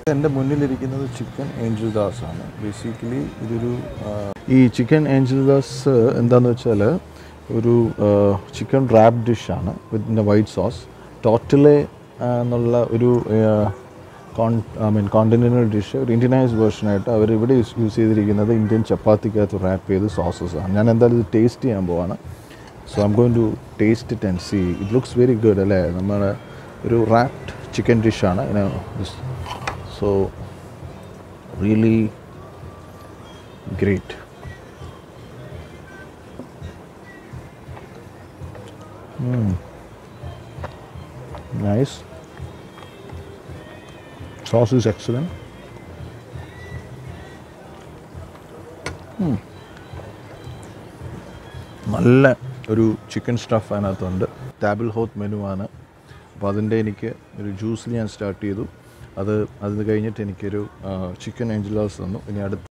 എൻ്റെ മുന്നിലിരിക്കുന്നത് chicken Angel Das ആണ് basically ഇതൊരു ആ, ഈ ചിക്കൻ ഏഞ്ചൽ ദാസ് എന്താണെന്ന് വെച്ചാൽ ഒരു ചിക്കൻ റാപ്പ് ഡിഷാണ് വിത്ത് വൈറ്റ് സോസ് ടോട്ടലെ എന്നുള്ള ഒരു con I mean continental dish ഒരു ഇന്ത്യനൈസ് വേർഷനായിട്ട് അവർ ഇവിടെ യൂസ് യൂസ് ചെയ്തിരിക്കുന്നത് ഇന്ത്യൻ ചപ്പാത്തിക്കകത്ത് റാപ്പ് ചെയ്ത് സോസസ് ആണ് ഞാൻ എന്തായാലും ഇത് ടേസ്റ്റ് ചെയ്യാൻ പോവാണ് so I'm going to taste it and see it looks very good അല്ലേ നമ്മുടെ ഒരു റാപ്ഡ് ചിക്കൻ ഡിഷാണ് so really great nice sauce is excellent നല്ല ഒരു ചിക്കൻ സ്റ്റഫ് അതിനകത്തുണ്ട് ടാബിൾ ഹോത്ത് മെനു ആണ് അപ്പോൾ അതിൻ്റെ എനിക്ക് ഒരു ജ്യൂസിൽ ഞാൻ സ്റ്റാർട്ട് ചെയ്തു അത് അത് കഴിഞ്ഞിട്ട് എനിക്കൊരു ചിക്കൻ ഏഞ്ചലാസ് തന്നു ഇനി അടുത്ത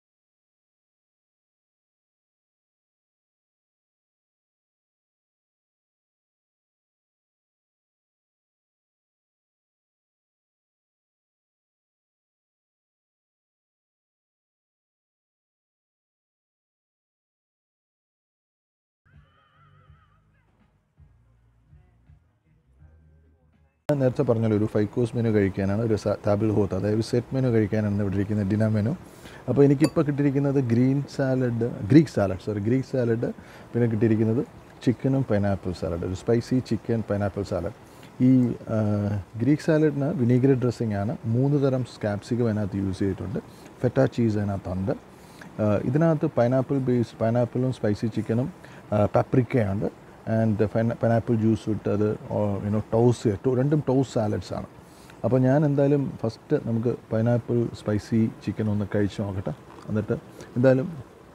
ഞാൻ നേരത്തെ പറഞ്ഞല്ലോ ഒരു ഫൈവ് കോഴ്സ് മെനു കഴിക്കാനാണ് ഒരു ടാബിൾ ഹോത്ത് അതായത് സെറ്റ് മെനു കഴിക്കാനാണ് ഇവിടെ ഇരിക്കുന്ന ഡിന്നർ മെനു അപ്പോൾ എനിക്കിപ്പോൾ കിട്ടിയിരിക്കുന്നത് green salad Greek salad sorry Greek salad പിന്നെ കിട്ടിയിരിക്കുന്നത് ചിക്കനും പൈനാപ്പിൾ സാലഡ് ഒരു സ്പൈസി ചിക്കൻ പൈനാപ്പിൾ സാലഡ് ഈ ആ, ഗ്രീക്ക് സാലഡിന് വിനീഗർ ഡ്രസ്സിംഗ് ആണ് മൂന്ന് തരം സ്കാപ്സിക്കം അതിനകത്ത് യൂസ് ചെയ്തിട്ടുണ്ട് ഫെറ്റ ചീസ് അതിനകത്തുണ്ട് ആ, ഇതിനകത്ത് പൈനാപ്പിൾ ബേസ് പൈനാപ്പിളും സ്പൈസി ചിക്കനും പപ്രിക്കയുണ്ട് ആൻഡ് പൈനാപ്പിൾ ജ്യൂസ് ഇട്ട് അത് യുനോ ടോസ് രണ്ടും ടോസ് സാലഡ്സ് ആണ് അപ്പോൾ ഞാൻ എന്തായാലും ഫസ്റ്റ് നമുക്ക് പൈനാപ്പിൾ സ്പൈസി ചിക്കൻ ഒന്ന് കഴിച്ച് നോക്കട്ടെ എന്നിട്ട് എന്തായാലും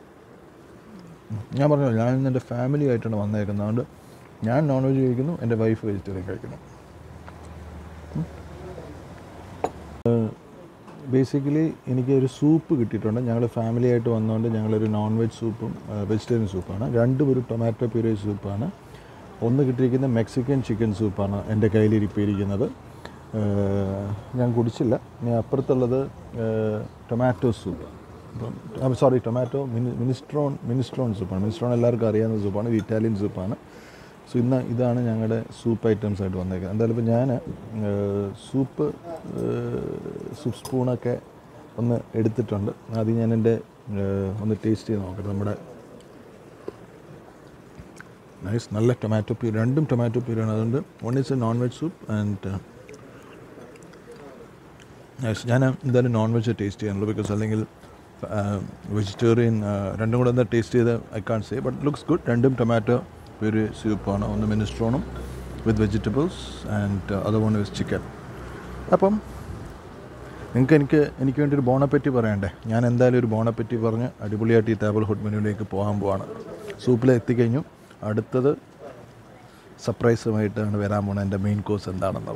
ഞാൻ പറഞ്ഞു ഞാൻ ഇന്ന് എൻ്റെ ഫാമിലി ആയിട്ടാണ് വന്നേക്കുന്നത് അതുകൊണ്ട് ഞാൻ നോൺ വെജ് കഴിക്കുന്നു എൻ്റെ വൈഫ് വെജിറ്റേറിയൻ കഴിക്കുന്നു ബേസിക്കലി എനിക്ക് ഒരു സൂപ്പ് കിട്ടിയിട്ടുണ്ട് ഞങ്ങൾ ഫാമിലി ആയിട്ട് വന്നതുകൊണ്ട് ഞങ്ങളൊരു നോൺ വെജ് സൂപ്പും വെജിറ്റേറിയൻ സൂപ്പാണ് രണ്ടും ഒരു ടൊമാറ്റോ പ്യൂരേ സൂപ്പാണ് ഒന്ന് കിട്ടിയിരിക്കുന്ന മെക്സിക്കൻ ചിക്കൻ സൂപ്പാണ് എൻ്റെ കയ്യിലിരിപ്പിരിക്കുന്നത് ഞാൻ കുടിച്ചില്ല ഇനി അപ്പുറത്തുള്ളത് ടൊമാറ്റോ സൂപ്പ് അപ്പം sorry tomato mini minestrone minestrone സൂപ്പാണ് മിനിസ്ട്രോൺ എല്ലാവർക്കും അറിയാവുന്ന സൂപ്പാണ് ഇത് ഇറ്റാലിയൻ സൂപ്പാണ് സോ ഇന്ന് ഇതാണ് ഞങ്ങളുടെ സൂപ്പ് ഐറ്റംസ് ആയിട്ട് വന്നേക്കുന്നത് എന്തായാലും ഇപ്പോൾ ഞാൻ സൂപ്പ് സൂപ്പ് സ്പൂണൊക്കെ ഒന്ന് എടുത്തിട്ടുണ്ട് ആദ്യം ഞാൻ എൻ്റെ ഒന്ന് ടേസ്റ്റ് ചെയ്ത് നോക്കട്ടെ നമ്മുടെ നൈസ് നല്ല ടൊമാറ്റോ പ്യൂർ രണ്ടും ടൊമാറ്റോ പ്യൂരാണ് അതുകൊണ്ട് one is a non veg soup and nice ഞാൻ എന്തായാലും നോൺ വെജ് ടേസ്റ്റ് ചെയ്യാനുള്ളൂ ബിക്കോസ് അല്ലെങ്കിൽ വെജിറ്റേറിയൻ രണ്ടും കൂടെ എന്താ ടേസ്റ്റ് ചെയ്ത് I can't say but looks good രണ്ടും ടൊമാറ്റോ പ്യൂരി സൂപ്പാണ് ഒന്ന് മിനിസ്ട്രോണും with vegetables and other one with chicken അപ്പം നിങ്ങൾക്ക് എനിക്ക് എനിക്ക് വേണ്ടി ഒരു ബോണപ്പറ്റി പറയണ്ടേ ഞാൻ എന്തായാലും ഒരു ബോണപ്പറ്റി പറഞ്ഞ് അടിപൊളിയായിട്ട് ഈ ടേബിൾ ഹുഡ് മെനുവിലേക്ക് പോകാൻ പോവാണ് സൂപ്പിൽ എത്തിക്കഴിഞ്ഞു അടുത്തത് സർപ്രൈസുമായിട്ടാണ് വരാൻ പോകുന്നത് എൻ്റെ മെയിൻ കോഴ്സ് എന്താണെന്നുള്ളത്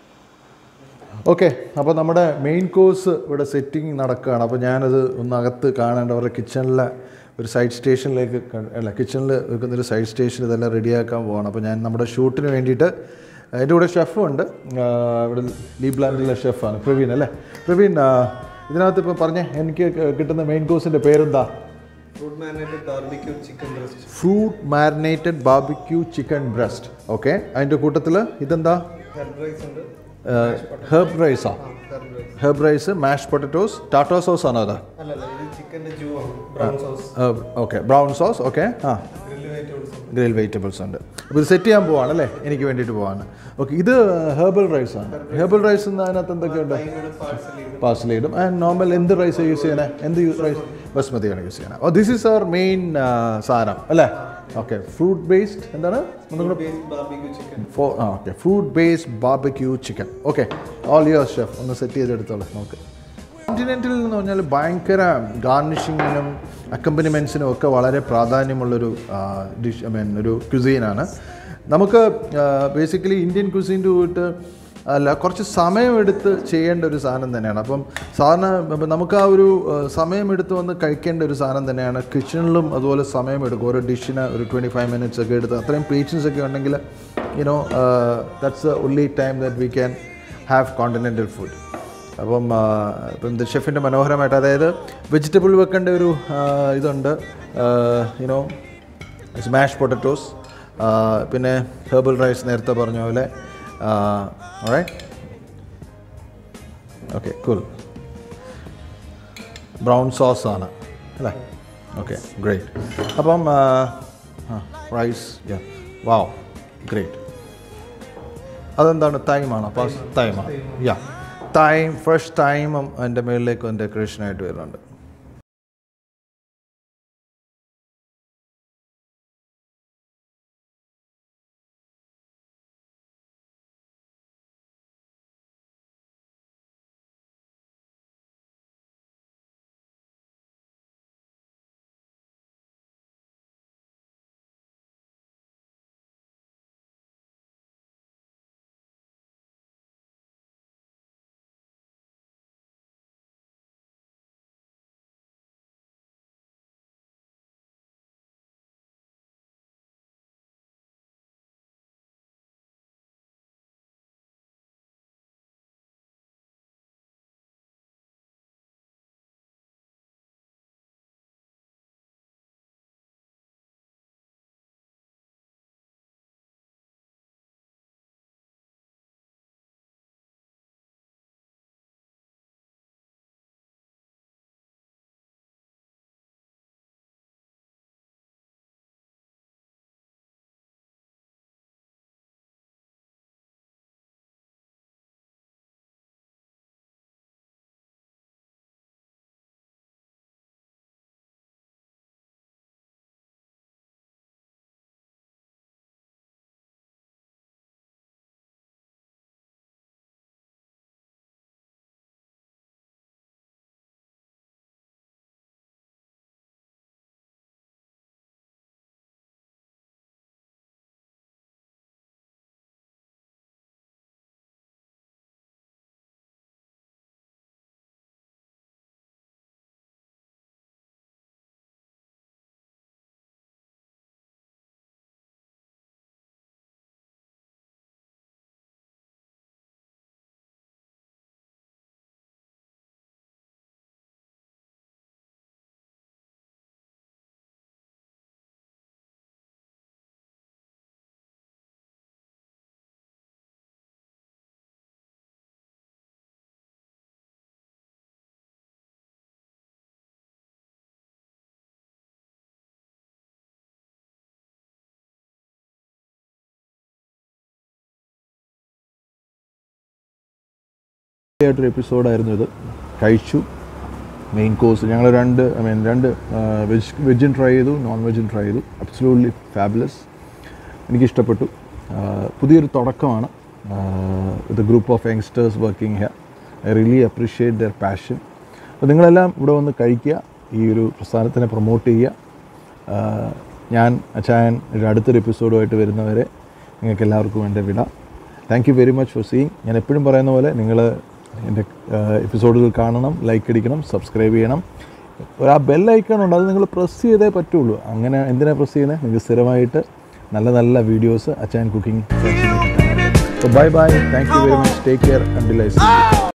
ഓക്കെ അപ്പോൾ നമ്മുടെ മെയിൻ കോഴ്സ് ഇവിടെ സെറ്റിംഗ് നടക്കുകയാണ് അപ്പോൾ ഞാനത് ഒന്ന് അകത്ത് കാണേണ്ട അവരുടെ കിച്ചണിലെ ഒരു സൈഡ് സ്റ്റേഷനിലേക്ക് ക- അല്ല കിച്ചണിൽ വെക്കുന്ന ഒരു സൈഡ് സ്റ്റേഷൻ ഇതെല്ലാം റെഡിയാക്കാൻ പോവാണ് അപ്പോൾ ഞാൻ നമ്മുടെ ഷൂട്ടിന് വേണ്ടിയിട്ട് എൻ്റെ കൂടെ ഷെഫും ഉണ്ട് ആ, ഇവിടെ ലീ പ്ലാന്റിലെ ഷെഫാണ് പ്രവീൺ അല്ലേ പ്രവീൺ ആ, ഇതിനകത്ത് ഇപ്പോൾ പറഞ്ഞേ എനിക്ക് ക- കിട്ടുന്ന മെയിൻ കോഴ്സിൻ്റെ പേരെന്താ fruit marinated barbecue chicken breast fruit marinated barbecue chicken breast okay അതിൻ്റെ കൂട്ടത്തിൽ ഇതെന്താ ഹെർബ് റൈസ് ഉണ്ട് ഹെർബ് റൈസാ herb rice herb rice mash potatoes ടാറ്റോ സോസ് ആണോ അത് അല്ലല്ല ഇത് ചിക്കൻ്റെ ജൂ ആണ് brown sauce okay brown sauce okay ആ ഗ്രില്ല് വെജിറ്റബിൾസ് ഉണ്ട് ഗ്രിൽ വെജിറ്റബിൾസ് ഉണ്ട് അപ്പോൾ ഇത് സെറ്റ് ചെയ്യാൻ പോവാണ് അല്ലേ എനിക്ക് വേണ്ടിയിട്ട് പോവാണ് ഓക്കെ ഇത് ഹെർബൽ റൈസ് ആണ് ഹെർബൽ റൈസ് അതിനകത്ത് എന്തൊക്കെയുണ്ട് അതിനോട് പാഴ്സൽ ചെയ്ത് പാർസൽ ഇടും ആൻഡ് നോർമൽ എന്ത് റൈസ് യൂസ് ചെയ്യണേ എന്ത് റൈസ് ബസ്മതിയാണ് യൂസ് ചെയ്യണേ oh this is our main സാധനം അല്ലേ ഓക്കെ ഫ്രൂട്ട് ബേസ്ഡ് എന്താണ് ഒന്നുകൂടെ based barbecue chicken for ah okay fruit based barbecue chicken okay all your chef ഒന്ന് സെറ്റ് ചെയ്തെടുത്തോളാം നമുക്ക് കോണ്ടിനെൻറ്റിൽ എന്ന് പറഞ്ഞാൽ ഭയങ്കര ഗാർണിഷിങ്ങിനും അക്കമ്പനിമെൻസിനും ഒക്കെ വളരെ പ്രാധാന്യമുള്ളൊരു ഡിഷ് ഐ മീൻ ഒരു ക്യുസീനാണ് നമുക്ക് ബേസിക്കലി ഇന്ത്യൻ ക്യുസീൻ്റെ പോയിട്ട് അല്ല കുറച്ച് സമയമെടുത്ത് ചെയ്യേണ്ട ഒരു സാധനം തന്നെയാണ് അപ്പം സാധാരണ ഇപ്പം നമുക്ക് ആ ഒരു ആ, സമയമെടുത്ത് വന്ന് കഴിക്കേണ്ട ഒരു സാധനം തന്നെയാണ് കിച്ചണിലും അതുപോലെ സമയമെടുക്കും ഓരോ ഡിഷിന് ഒരു ട്വൻറ്റി ഫൈവ് മിനിറ്റ്സ് ഒക്കെ എടുത്ത് അത്രയും പേഷ്യൻസ് ഒക്കെ ഉണ്ടെങ്കിൽ you know that's the only time that we can have continental food അപ്പം ആ, ഇപ്പം ഇത് ഷെഫിൻ്റെ മനോഹരമായിട്ട് അതായത് വെജിറ്റബിൾ വെക്കേണ്ട ഒരു ആ, ഇതുണ്ട് യുനോ സ്മാഷ് പൊട്ടറ്റോസ് പിന്നെ ഹെർബൽ റൈസ് നേരത്തെ പറഞ്ഞ പോലെ ഓക്കെ കൂൾ ബ്രൗൺ സോസ് ആണ് അല്ലേ ഓക്കെ ഗ്രേറ്റ് അപ്പം റൈസ് വാവ് ഗ്രേറ്റ് അതെന്താണ് തൈമാണോ പാസ് തൈമാണ് യാ തൈം ഫ്രഷ് തൈമും എൻ്റെ മുകളിലേക്ക് ഒന്ന് ഡെക്കറേഷനായിട്ട് വരുന്നുണ്ട് ആയിട്ടൊരു എപ്പിസോഡായിരുന്നു ഇത് കഴിച്ചു മെയിൻ കോഴ്സ് ഞങ്ങൾ രണ്ട് ഐ മീൻ രണ്ട് വെജ് വെജും ട്രൈ ചെയ്തു നോൺ വെജും ട്രൈ ചെയ്തു അബ്സലൂട്ട്ലി ഫാബുലസ് എനിക്കിഷ്ടപ്പെട്ടു ആ, പുതിയൊരു തുടക്കമാണ് with group of youngsters working here I really appreciate their passion അപ്പോൾ നിങ്ങളെല്ലാം ഇവിടെ വന്ന് കഴിക്കുക ഈ ഒരു പ്രസ്ഥാനത്തിനെ പ്രൊമോട്ട് ചെയ്യുക ആ, ഞാൻ അച്ചായൻ ഒരു അടുത്തൊരു എപ്പിസോഡുമായിട്ട് വരുന്നവരെ നിങ്ങൾക്ക് എല്ലാവർക്കും എൻ്റെ വിട thank you very much for seeing ഞാൻ എപ്പോഴും പറയുന്ന പോലെ നിങ്ങൾ എൻ്റെ എപ്പിസോഡുകൾ കാണണം ലൈക്ക് അടിക്കണം സബ്സ്ക്രൈബ് ചെയ്യണം ഒരു ആ ബെൽ ഐക്കൺ ഉണ്ട് അത് നിങ്ങൾ പ്രസ് ചെയ്തേ പറ്റുള്ളൂ അങ്ങനെ എന്തിനാണ് പ്രസ് ചെയ്യുന്നത് നിങ്ങൾക്ക് സ്ഥിരമായിട്ട് നല്ല നല്ല videos Achayan cooking bye bye thank you very much take care until I see